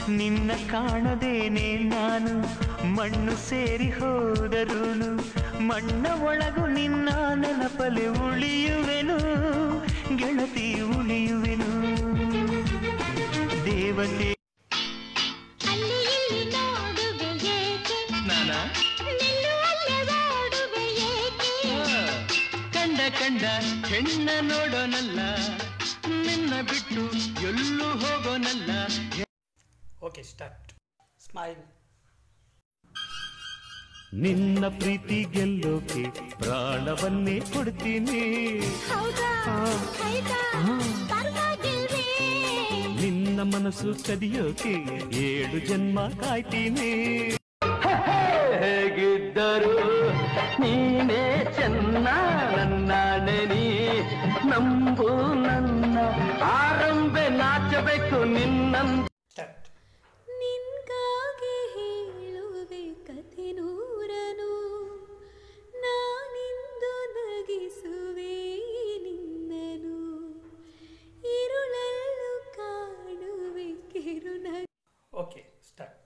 ನಿನ್ನ ಕಾಣದೇನೆ ನಾನು ಮಣ್ಣು ಸೇರಿ ಹೋದರುನು ಮಣ್ಣ ಒಳಗು ನಿನ್ನ ನೆನಪಲೆ ಉಳಿಯುವೆನು ಗೆಳತಿ ಉಳಿಯುವೆನು ದೇವತೆ ಅಲ್ಲಿ ಇಲ್ಲಿ ನೋಡುವೆ ಏಕೆ ನಾನ ನಿಲ್ಲುವಲ್ಲೇ ಓಡುವೆ ಏಕೆ ಕಂಡ ಕಂಡ ಹೆಣ್ಣ ನೋಡೋನಲ್ಲ ನಿನ್ನ ಬಿಟ್ಟು ಎಲ್ಲೂ ಹೋಗೋನಲ್ಲ ಓಕೆ ಸ್ಟಾರ್ಟ್ ಸ್ಮೈಲ್ ನಿನ್ನ ಪ್ರೀತಿ ಗೆಲ್ಲೋಕೆ ಪ್ರಾಣವನ್ನೇ ಕೊಡ್ತೀನಿ ಹೌದಾ ಆಯ್ತಾ ಪರವಾಗಿಲ್ವೇ ನಿನ್ನ ಮನಸ್ಸು ಕದಿಯೋಕೆ ಏಳು ಜನ್ಮ ಕಾಯ್ತೀನಿ ಹೇಗಿದ್ದರು ನೀನೇ ಚೆನ್ನ ನನ್ನ ನೆನಿ ನಂಬು ನನ್ನ ಆರಂಭೆ ನಾಚಬೇಕು ನಿನ್ನಂತ ಸ್ಟಾರ್ಟ್ ನಿನ್ಗಾಗಿ ಹೇಳುವೆ ಕಥೆ ನೂರನು ನಾನಿಂದು ನಗಿಸುವೆ ನಿನ್ನನು ഇരുളಲ್ಲೂ ಕಾಣುವೆ ಕಿರುನ ಓಕೆ ಸ್ಟಾರ್ಟ್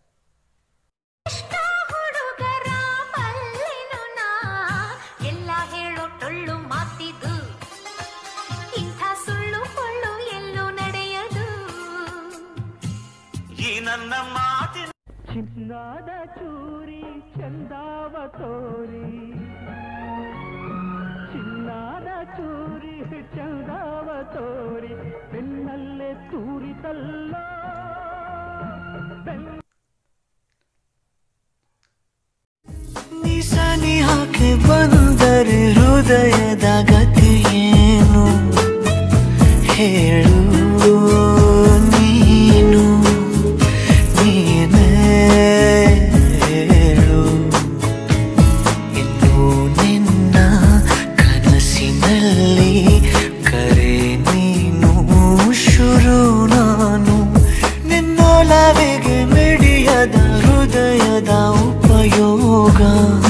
ಹುಡುಗರ ಮಲ್ಲಿನು ನಾ ಎಲ್ಲ ಹೇಳೋ ಟೊಳ್ಳು ಮಾತಿದು ಇಂಥ ಸುಳ್ಳು ಪೊಳ್ಳು ಎಲ್ಲೂ ನಡೆಯದು ಈ ನನ್ನ ಮಾತಿನ ಚಿನ್ನಾದ ಚೂರಿ ಚಂದಾವ ತೋರಿ ಚಿನ್ನಾದ ಚೂರಿ ಚಂದಾವ ತೋರಿ ಬೆನ್ನಲ್ಲೇ ತೂರಿತಲ್ಲ ಬೆನ್ನ ನಿಸನಿ ಹಾಕಿ ಬಂದರೆ ಹೃದಯದ ಗತಿ ಏನು ಹೇಳು ನೀನು ನೀನೇ ಹೇಳು ಇನ್ನು ನಿನ್ನ ಕನಸಿನಲ್ಲಿ ಕರೆ ನೀನು ಶುರು ನಾನು ನಿನ್ನೊಲವಿಗೆ ಮಿಡಿಯದ ಹೃದಯದ ಉಪಯೋಗ